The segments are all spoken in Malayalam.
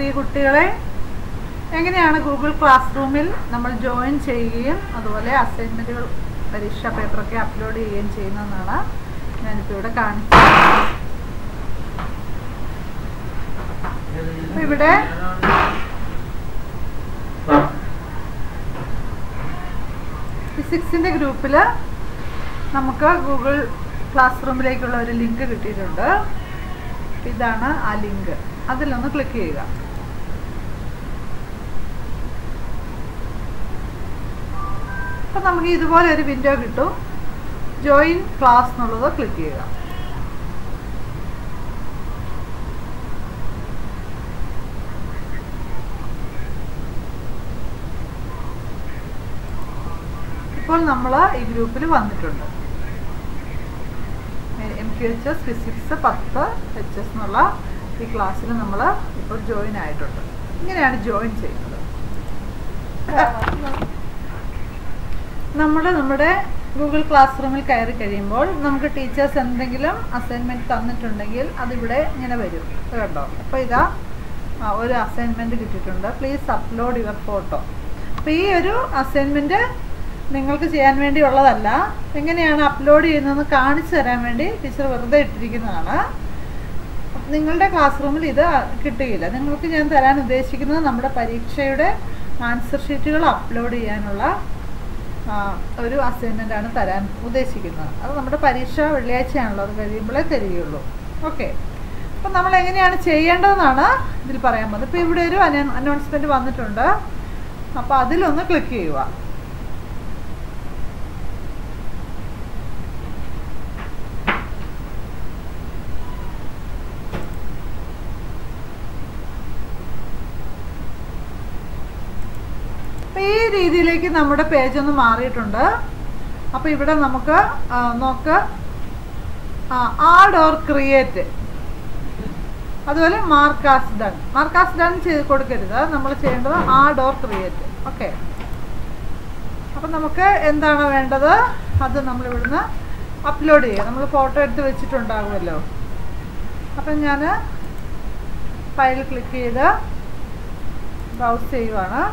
പ്രിയ കുട്ടികളെ എങ്ങനെയാണ് ഗൂഗിൾ ക്ലാസ് റൂമിൽ നമ്മൾ ജോയിൻ ചെയ്യുകയും അതുപോലെ അസൈൻമെൻറ്റുകൾ പരീക്ഷാ പേപ്പറൊക്കെ അപ്ലോഡ് ചെയ്യുകയും ചെയ്യുന്നതെന്നാണ് ഞാനിപ്പോൾ ഇവിടെ കാണിച്ചത് അപ്പോൾ ഇവിടെ ഫിസിക്സിൻ്റെ ഗ്രൂപ്പിൽ നമുക്ക് ഗൂഗിൾ ക്ലാസ് റൂമിലേക്കുള്ള ഒരു ലിങ്ക് കിട്ടിയിട്ടുണ്ട് ഇതാണ് ആ ലിങ്ക് അതിലൊന്ന് ക്ലിക്ക് ചെയ്യുക അപ്പം നമുക്ക് ഇതുപോലെ ഒരു വിൻഡോ കിട്ടും ജോയിൻ ക്ലാസ് എന്നുള്ളത് ക്ലിക്ക് ചെയ്യുക ഇപ്പോൾ നമ്മൾ ഈ ഗ്രൂപ്പിൽ വന്നിട്ടുണ്ട് M Q H S physics പത്ത് എച്ച് എസ് എന്നുള്ള ഈ ക്ലാസ്സിൽ നമ്മൾ ഇപ്പോൾ ജോയിൻ ആയിട്ടുണ്ട് ഇങ്ങനെയാണ് ജോയിൻ ചെയ്യുന്നത് നമ്മൾ നമ്മുടെ ഗൂഗിൾ ക്ലാസ് റൂമിൽ കയറി കഴിയുമ്പോൾ നമുക്ക് ടീച്ചേഴ്സ് എന്തെങ്കിലും അസൈൻമെൻറ്റ് തന്നിട്ടുണ്ടെങ്കിൽ അതിവിടെ ഇങ്ങനെ വരും ഇത് കണ്ടോ അപ്പോൾ ഇതാ ആ, ഒരു അസൈൻമെൻറ്റ് കിട്ടിയിട്ടുണ്ട് പ്ലീസ് അപ്ലോഡ് യുവർ ഫോട്ടോ അപ്പോൾ ഈ ഒരു അസൈൻമെൻറ്റ് നിങ്ങൾക്ക് ചെയ്യാൻ വേണ്ടിയുള്ളതല്ല എങ്ങനെയാണ് അപ്ലോഡ് ചെയ്യുന്നതെന്ന് കാണിച്ചു തരാൻ വേണ്ടി ടീച്ചർ വെറുതെ ഇട്ടിരിക്കുന്നതാണ് നിങ്ങളുടെ ക്ലാസ് റൂമിൽ ഇത് കിട്ടുകയില്ല നിങ്ങൾക്ക് ഞാൻ തരാൻ ഉദ്ദേശിക്കുന്നത് നമ്മുടെ പരീക്ഷയുടെ ആൻസർ ഷീറ്റുകൾ അപ്ലോഡ് ചെയ്യാനുള്ള ആ, ഒരു അസൈൻമെൻ്റ് ആണ് തരാൻ ഉദ്ദേശിക്കുന്നത് അത് നമ്മുടെ പരീക്ഷ വെള്ളിയാഴ്ചയാണല്ലോ അത് കഴിയുമ്പോഴേ തരികയുള്ളൂ ഓക്കെ അപ്പം നമ്മൾ എങ്ങനെയാണ് ചെയ്യേണ്ടതെന്നാണ് ഇതിൽ പറയാൻ പോകുന്നത് ഇപ്പോൾ ഇവിടെ ഒരു അനൗൺസ്മെൻറ്റ് വന്നിട്ടുണ്ട് അപ്പോൾ അതിലൊന്ന് ക്ലിക്ക് ചെയ്യുക അപ്പോൾ ഈ രീതിയിലേക്ക് നമ്മുടെ പേജ് ഒന്ന് മാറിയിട്ടുണ്ട് അപ്പോൾ ഇവിടെ നമുക്ക് ആ, നോക്ക് ആഡ് ഓർ ക്രിയേറ്റ് അതുപോലെ മാർക്കാസ് ഡൺ മാർക്കാസ് ഡൺ ചെയ്ത് കൊടുക്കരുത് നമ്മൾ ചെയ്യേണ്ടത് ആഡ് ഓർ ക്രിയേറ്റ് ഓക്കെ അപ്പം നമുക്ക് എന്താണ് വേണ്ടത് അത് നമ്മൾ ഇവിടുന്ന് അപ്ലോഡ് ചെയ്യുക നമ്മൾ ഫോട്ടോ എടുത്ത് വെച്ചിട്ടുണ്ടാകുമല്ലോ അപ്പം ഞാൻ ഫയൽ ക്ലിക്ക് ചെയ്ത് ബ്രൗസ് ചെയ്യുവാണ്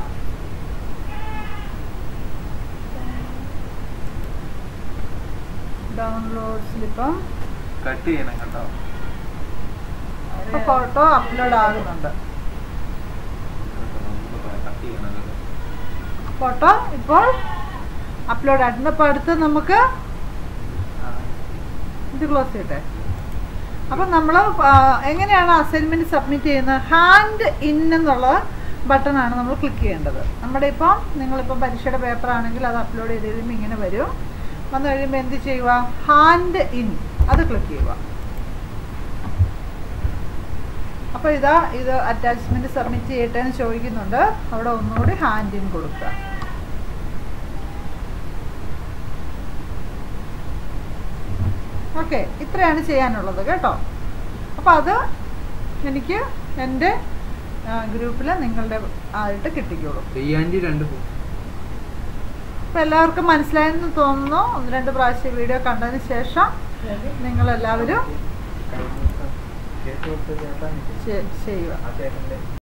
ഡൗൺലോഡ്സിലിപ്പം കട്ട് ചെയ്യണം കേട്ടോ ഇപ്പോൾ ഫോട്ടോ അപ്ലോഡ് ആകുന്നുണ്ട് കട്ട് ചെയ്യണം കേട്ടോ. ഫോട്ടോ ഇപ്പോൾ അപ്ലോഡ് ആയിട്ടുണ്ട് അപ്പോൾ അടുത്ത് നമുക്ക് ആ, ഇത് ക്ലോസ് ചെയ്യട്ടെ അപ്പം നമ്മൾ എങ്ങനെയാണ് അസൈൻമെൻറ്റ് സബ്മിറ്റ് ചെയ്യുന്നത് ഹാൻഡ് ഇൻ എന്നുള്ള ബട്ടണാണ് നമ്മൾ ക്ലിക്ക് ചെയ്യേണ്ടത് നമ്മുടെ ഇപ്പം നിങ്ങളിപ്പോൾ പരീക്ഷയുടെ പേപ്പർ ആണെങ്കിൽ അത് അപ്ലോഡ് ചെയ്ത് കഴിയുമ്പോൾ ഇങ്ങനെ വരും വന്നു കഴിയുമ്പോൾ എന്ത് ചെയ്യുക ഹാൻഡ് ഇൻ അത് ക്ലിക്ക് ചെയ്യുക അപ്പോൾ ഇതാ ഇത് അറ്റാച്ച്മെൻറ്റ് സബ്മിറ്റ് ചെയ്യട്ടെ എന്ന് ചോദിക്കുന്നുണ്ട് അവിടെ ഒന്നുകൂടി ഹാൻഡ് ഇൻ കൊടുക്കുക ഓക്കെ ഇത്രയാണ് ചെയ്യാനുള്ളത് കേട്ടോ അപ്പോൾ അത് എനിക്ക് എൻ്റെ ഗ്രൂപ്പിൽ നിങ്ങളുടെ ആയിട്ട് കിട്ടിക്കോളും തെയ്യാഞ്ചി രണ്ട് പോ അപ്പോൾ എല്ലാവർക്കും മനസ്സിലായെന്ന് തോന്നുന്നു ഒന്ന് രണ്ട് പ്രാവശ്യം വീഡിയോ കണ്ടതിന് ശേഷം നിങ്ങളെല്ലാവരും കേട്ടോ ചെ- ചെയ്യുക ആ ചേട്ടൻ്റെ